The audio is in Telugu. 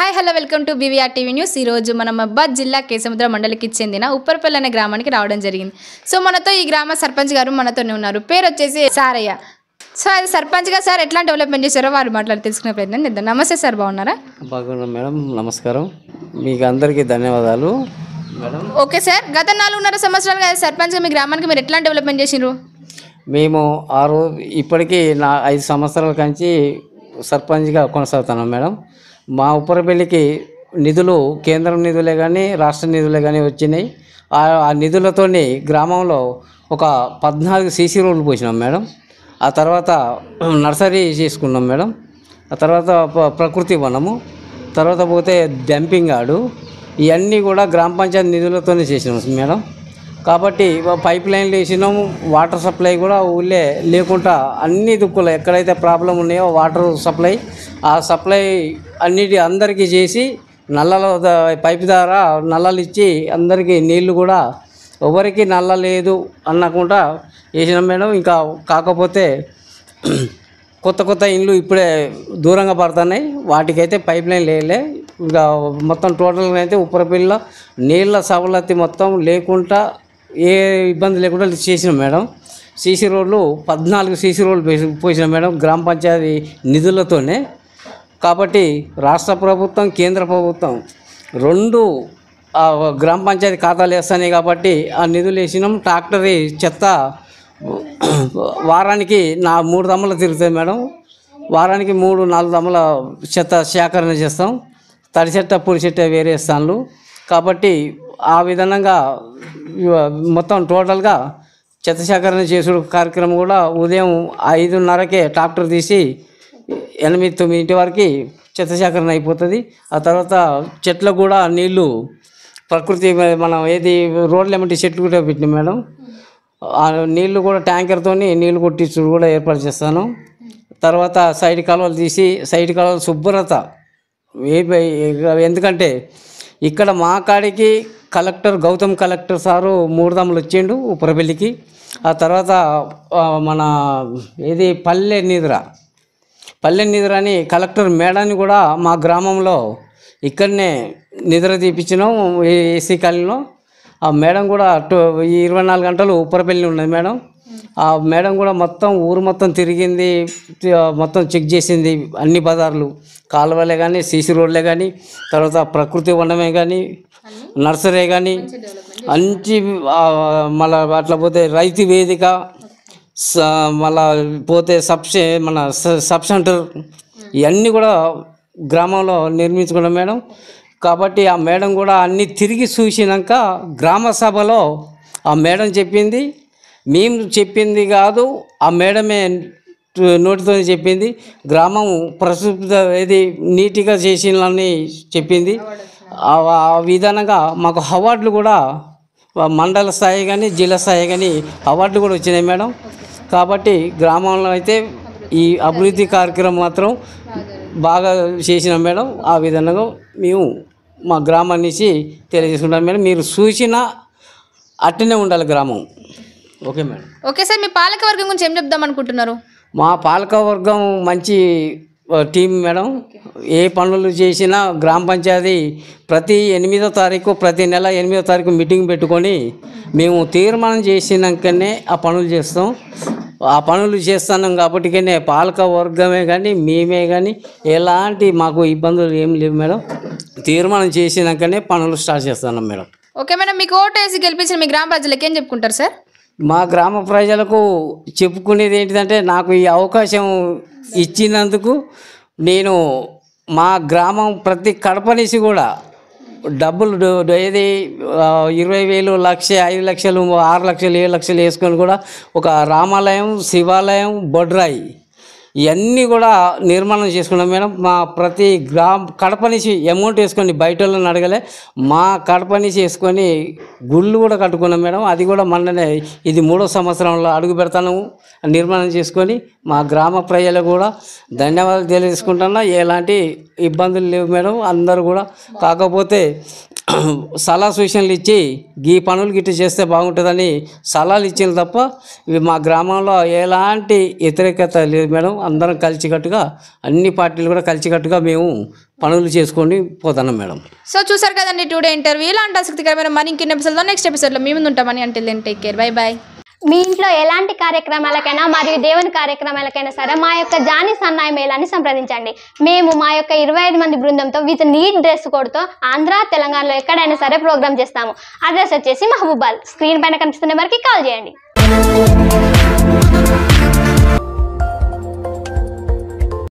hi hello welcome to BVR TV news ఈ రోజు మనం మబ్బాద్ జిల్లా కేసముద్ర మండలికి చెందిన ఉప్పరపల్లి అనే గ్రామానికి రావడం జరిగింది సో మనతో ఈ గ్రామ సర్పంచ్ గారు మనతోనే ఉన్నారు పేరు వచ్చేసి సారయ్య సో అది సర్పంచ్గా సార్ ఎట్లా డెవలప్మెంట్ చేశారో వారు మాట్లాడి తెలుసుకునే ప్రయత్నం చేద్దాం నమస్తే సార్ బాగున్నారా బాగున్నాం మేడం నమస్కారం మీకు అందరికీ ధన్యవాదాలు మేడం ఓకే సార్ గత నాలుగున్నర సంవత్సరాలుగా సర్పంచ్గా మీ గ్రామానికి మీరు ఎట్లా డెవలప్మెంట్ చేసిండ్రు మేము ఆ రోజు ఇప్పటికీ నా ఐదు సంవత్సరాల కంచి సర్పంచ్గా కొనసాగుతున్నాం మేడం మా ఉప్పరపల్లికి నిధులు కేంద్రం నిధులే కానీ రాష్ట్ర నిధులే కానీ వచ్చినాయి ఆ ఆ నిధులతోని గ్రామంలో ఒక పద్నాలుగు సీసీ రోడ్లు పోసినాం మేడం ఆ తర్వాత నర్సరీ చేసుకున్నాం మేడం ఆ తర్వాత ప- ప్రకృతి వనము తర్వాత పోతే డంపింగ్ ఆడు ఇవన్నీ కూడా గ్రామ పంచాయతీ నిధులతోనే చేసినాం మేడం కాబట్టి ఇవ- పైప్ లైన్లు వేసినాము వాటర్ సప్లై కూడా ఊళ్ళే లేకుండా అన్ని దుక్కులు ఎక్కడైతే ప్రాబ్లం ఉన్నాయో వాటర్ సప్లై ఆ సప్లై అన్నిటి అందరికీ చేసి నల్లల ద- పైప్ ద్వారా నల్లలు ఇచ్చి అందరికీ నీళ్లు కూడా ఎవరికి నల్ల లేదు అనకుండా వేసినాం మేడం ఇంకా కాకపోతే కొత్త కొత్త ఇండ్లు ఇప్పుడే దూరంగా పడుతున్నాయి వాటికైతే పైప్ లైన్ లేలే ఇంకా మొత్తం టోటల్గా అయితే ఉప్పరపల్లిలో నీళ్ళ సవలతి మొత్తం లేకుండా ఏ ఇబ్బంది లేకుండా చేసినాం మేడం సీసీ రోడ్లు పద్నాలుగు సీసీ రోడ్లు పోసి- పోసినాం మేడం గ్రామ పంచాయతీ నిధులతోనే కాబట్టి రాష్ట్ర ప్రభుత్వం కేంద్ర ప్రభుత్వం రెండు ఆ, గ్రామ పంచాయతీ ఖాతాలు వేస్తాయి కాబట్టి ఆ నిధులు వేసినాం ట్రాక్టరీ చెత్త వారానికి నా మూడు దమ్మలు తిరుగుతాయి మేడం వారానికి మూడు నాలుగు దమ్మల చెత్త సేకరణ చేస్తాం తడి చెత్త పొడి చెత్త వేరే స్థానాలు కాబట్టి ఆ విధంగా ఇవ- మొత్తం టోటల్గా చెత్త సేకరణ చేసుడు కార్యక్రమం కూడా ఉదయం ఐదున్నరకే ట్రాక్టర్ తీసి ఎనిమిది తొమ్మిదింటి వరకు చెత్త సేకరణ అయిపోతుంది ఆ తర్వాత చెట్లకు కూడా నీళ్లు ప్రకృతి మనం ఏది రోడ్లు ఏమంటే చెట్లు కూడా పెట్టినాం మేడం ఆ నీళ్లు కూడా ట్యాంకర్తో నీళ్లు కొట్టించుడు కూడా ఏర్పాటు చేస్తాను తర్వాత సైడ్ కాలువలు తీసి సైడ్ కాలువలు శుభ్రత ఏ ఎందుకంటే ఇక్కడ మా కాడికి కలెక్టర్ గౌతమ్ కలెక్టర్ సారు మూడు దమ్ములు వచ్చిండు ఉప్పరపల్లికి ఆ తర్వాత ఆ, మన ఏది పల్లె నిద్ర పల్లె నిద్ర అని కలెక్టర్ మేడాన్ని కూడా మా గ్రామంలో ఇక్కడనే నిద్ర తీపించినాం ఈ ఏసీ కాలనీలో ఆ మేడం కూడా టు ఈ ఇరవై నాలుగు గంటలు ఉప్పరపల్లి ఉన్నది మేడం ఆ మేడం కూడా మొత్తం ఊరు మొత్తం తిరిగింది తి- మొత్తం చెక్ చేసింది అన్ని బజార్లు కాలువలే కానీ సీసీ రోడ్లే కానీ తర్వాత ప్రకృతి వనమే కానీ నర్సరీ కానీ మంచి ఆ, మళ్ళా అట్లా పోతే రైతు వేదిక స- మళ్ళా పోతే సబ్ సే- మన స- సబ్ సెంటర్ ఇవన్నీ కూడా గ్రామంలో నిర్మించుకున్నాం మేడం కాబట్టి ఆ మేడం కూడా అన్నీ తిరిగి చూసినాక గ్రామ సభలో ఆ మేడం చెప్పింది మేము చెప్పింది కాదు ఆ మేడమే నోటితో చెప్పింది గ్రామం ప్రస్తుత ఏది నీట్గా చేసిందని చెప్పింది ఆ ఆ విధానంగా మాకు అవార్డులు కూడా మండల స్థాయి కానీ జిల్లా స్థాయి కానీ అవార్డులు కూడా వచ్చినాయి మేడం కాబట్టి గ్రామంలో అయితే ఈ అభివృద్ధి కార్యక్రమం మాత్రం బాగా చేసినాం మేడం ఆ విధంగా మేము మా గ్రామం నుంచి తెలియజేసుకుంటాం మేడం మీరు చూసిన అట్టనే ఉండాలి గ్రామం ఓకే మేడం ఓకే సార్ మీ పాలక వర్గం గురించి ఏం చెప్దాం అనుకుంటున్నారు మా పాలకవర్గం మంచి ఆ, టీం మేడం ఏ పనులు చేసినా గ్రామ పంచాయతీ ప్రతి ఎనిమిదో తారీఖు ప్రతి నెల ఎనిమిదో తారీఖు మీటింగ్ పెట్టుకొని మేము తీర్మానం చేసినాకనే ఆ పనులు చేస్తాం ఆ పనులు చేస్తున్నాం కాబట్టికనే పాలక వర్గమే కానీ మేమే కానీ ఎలాంటి మాకు ఇబ్బందులు ఏం లేవు మేడం తీర్మానం చేసినాకనే పనులు స్టార్ట్ చేస్తున్నాం మేడం ఓకే మేడం మీకు ఓటు వేసి గెలిపించిన మీ గ్రామ ప్రజలకు ఏం చెప్పుకుంటారు సార్ మా గ్రామ ప్రజలకు చెప్పుకునేది ఏంటిదంటే నాకు ఈ అవకాశం ఇచ్చినందుకు నేను మా గ్రామం ప్రతి కడప నుంచి కూడా డబ్బులు డు- డు- ఏది ఆ, ఇరవై వేలు లక్ష ఐదు లక్షలు ఆరు లక్షలు ఏడు లక్షలు వేసుకొని కూడా ఒక రామాలయం శివాలయం బొడ్రాయి ఇవన్నీ కూడా నిర్మాణం చేసుకున్నాం మేడం మా ప్రతి గ్రామ కడప నుంచి అమౌంట్ వేసుకొని బయట వాళ్ళని అడగలే మా కడప నుంచి వేసుకొని గుళ్ళు కూడా కట్టుకున్నాం మేడం అది కూడా మొన్ననే ఇది మూడో సంవత్సరంలో అడుగు పెడతాను నిర్మాణం చేసుకొని మా గ్రామ ప్రజలకు కూడా ధన్యవాదాలు తెలియజేసుకుంటున్నా ఎలాంటి ఇబ్బందులు లేవు మేడం అందరూ కూడా కాకపోతే సలహా సూచనలు ఇచ్చి ఈ పనులు గిట్ట చేస్తే బాగుంటుందని సలహాలు ఇచ్చింది తప్ప ఇవి మా గ్రామంలో ఎలాంటి వ్యతిరేకత లేదు మేడం అందరం కలిసికట్టుగా అన్ని పార్టీలు కూడా కలిసికట్టుగా మేము పనులు చేసుకొని పోతున్నాం మేడం సో చూసారు కదండి టుడే ఇంటర్వ్యూ ఇలాంటి ఆసక్తికరమైన మరి ఇంకెన్ని ఎపిసోడ్లో నెక్స్ట్ ఎపిసోడ్లో మీ ముందు ఉంటామని అంటే టేక్ కేర్ బై బాయ్ మీ ఇంట్లో ఎలాంటి కార్యక్రమాలకైనా మరియు దేవుని కార్యక్రమాలకైనా సరే మా యొక్క జానీ సన్నాయి మేళాన్ని సంప్రదించండి మేము మా యొక్క ఇరవై ఐదు మంది బృందంతో విత్ నీట్ డ్రెస్ కోడ్తో ఆంధ్ర తెలంగాణలో ఎక్కడైనా సరే ప్రోగ్రామ్ చేస్తాము అడ్రస్ వచ్చేసి మహబూబాద్ స్క్రీన్ పైన కనిపిస్తున్న వరకు కాల్ చేయండి